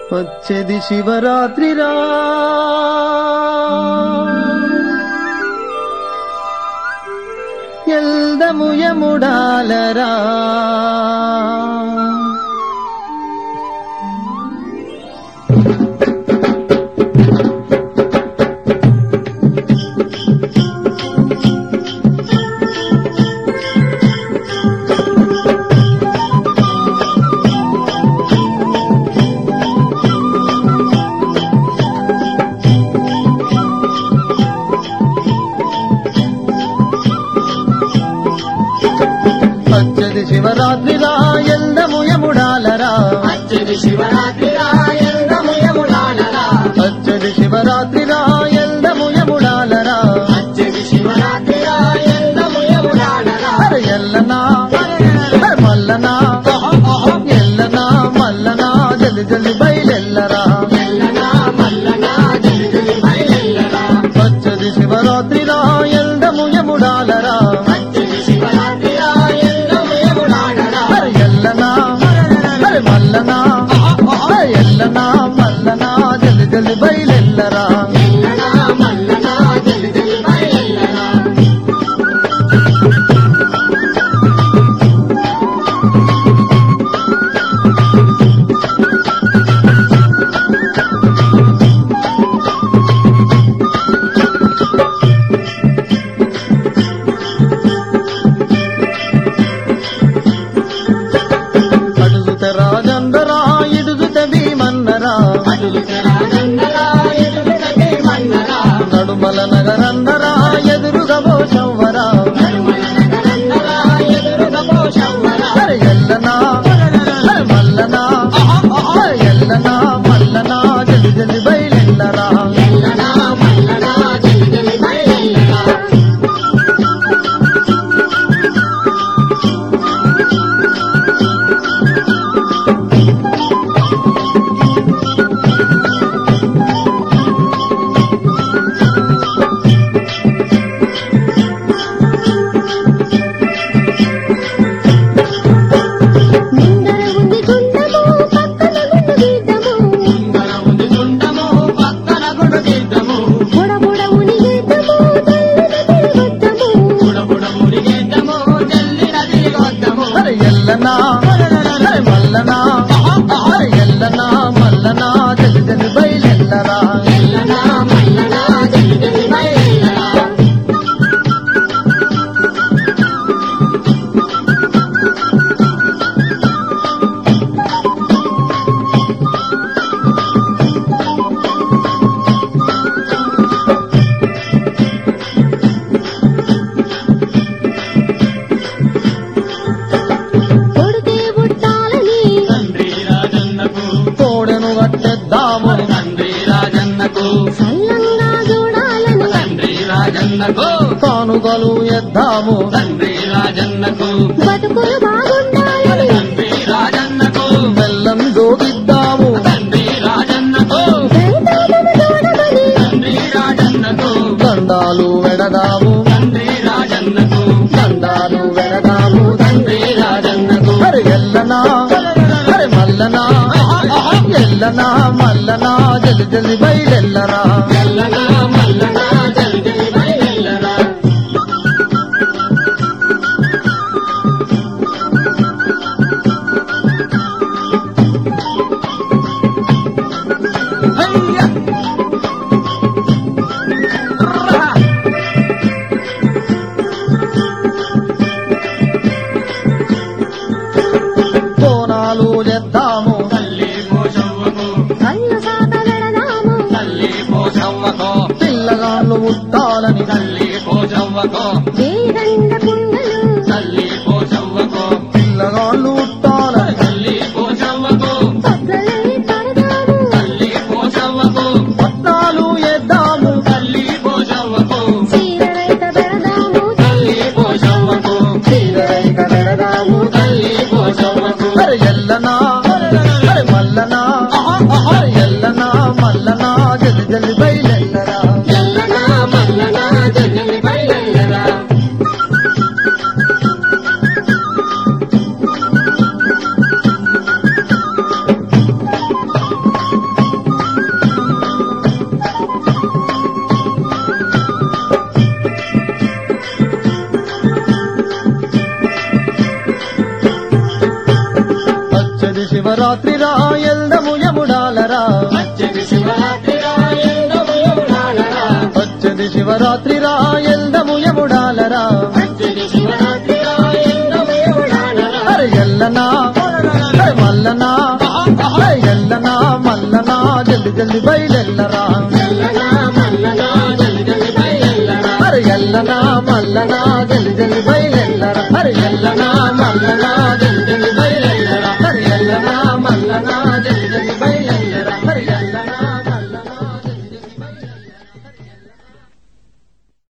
వచ్చేది శివరాత్రిరా ఎల్దము యముడాలరా వచ్చేది శివరాత్రిరా ఎల్దము యముడాలరా అచ్చది శివరాత్రి ఎందము యముడాలరా వచ్చేది శివరాత్రిరా ఎల్దము యముడాలరా అచ్చది శివరాత్రి ఎందము యముడాలరా అరే ఎల్లనా అరే మల్లనా ఎల్లనా మల్లనా జల్ది జల్ది బయలెల్లరా ఎల్లనా మల్లనా జల్ది బయలెల్లరా వచ్చది శివరాత్రిరా ఎల్దము యముడాలరా అచ్చది శివరాత్రి ఎందము యముడాలరా అరే ఎల్లనా అరే మల్లనా అరే ఎల్లనా మల్లనా జల్ది జల్ది బయలెల్లరా ఎల్లనా మల్లనా జల్ది బయలెల్లరా అడుగుత రాజందరా ఇడుగుత భీమన్నరా అడుగుతరా నందరా ఎదుగుతకే మన్నరా నడుమల నగరందరా ఎదురుగా పోషవ్వరా నడుమల నగరందరా ఎదురుగా పోషవ్వరా అరే ఎల్లనా అరే మల్లనా అరే ఎల్లనా మల్లనా జల్ది జల్ది బయలెల్లరా ఎల్లనా మల్లనా జల్ది బయలెల్లరా ముందర ఉంది గుండము పక్కన గుండు గీతము ముందర ఉంది గుండము పక్కన గుడు గీతము బుడ బుడ ఉని గీతము తల్లిన తిరగొద్దము బుడబుడ మురిగేద్దము జల్లిన తిరిగొద్దము అరే ఎల్లనా అరే మల్లనా అరే ఎల్లనా మల్లనా జల్ది జల్ది బయలెల్లరా ఎల్లనా మల్లనా జల్ది బయలెల్లరా కొడితే బుట్టాలని తండ్రి రాజన్నకు తోడెను కట్టెద్దాము తండ్రి రాజన్నకు సల్లంగా చూడాలని తండ్రి రాజన్నకు కానుకలు ఎద్దాము తండ్రి రాజన్నకు బతుకులు బాగుండాలని తండ్రి రాజన్నకు బెల్లం జోగిద్దాము తండ్రి రాజన్నకు దైతామము చూడమని తండ్రి రాజన్నకు దండాలు వెడదాము తండ్రి రాజన్నకు దండాలు వెడదాము తండ్రి రాజన్నకు అరే ఎల్లనా అరే మల్లనా ఎల్లనా మల్లనా జల్ది జల్ది బయలెల్లరా ఎల్లనా మల్లనా జల్ది బయలెల్లరా కోనాలు చేద్దాము తల్లి పోషవ్వకు కళ్ళ సాత వెడదాము తల్లి పోషవ్వకు పిల్లగాళ్ళు ముట్టాలని తల్లి పోషవ్వకు వేదండ కుండలు తల్లి పోషవ్వకు పిల్లగాళ్ళు ముట్టాలని తల్లి పోషవ్వకు పక్కలై పడదాము తల్లి పోషవ్వకు పట్నాలు చేద్దాము తల్లి పోషవ్వకు చీరరైత పెడదాము తల్లి పోషవ్వకు చీరరైక వెడదాము తల్లి పోషవ్వకు అరే ఎల్లనా అరే మల్లనా అరే ఎల్లనా మల్లనా జల్ది జల్ది బయలెల్లరా ఎల్లనా మల్లనా జల్ది బయలెల్లరా శివరాత్రి రా ఎల్దము యముడాలరా వచ్చేది శివరాత్రి రాయల్లము యముడాలరా వచ్చేది శివరాత్రి రా ఎల్దము యముడాలరా వచ్చేది శివరాత్రి రాయల్లము యముడాలరా అరే ఎల్లనా అరే మల్లనా అరే ఎల్లనా మల్లనా జల్ది జల్ది బయలెల్లరా ఎల్లనా మల్లనా జల్ది జల్ది బయలెల్లరా అరే ఎల్లనా మల్లనా జల్ది జల్ది బయలెల్లరా అరే ఎల్లనా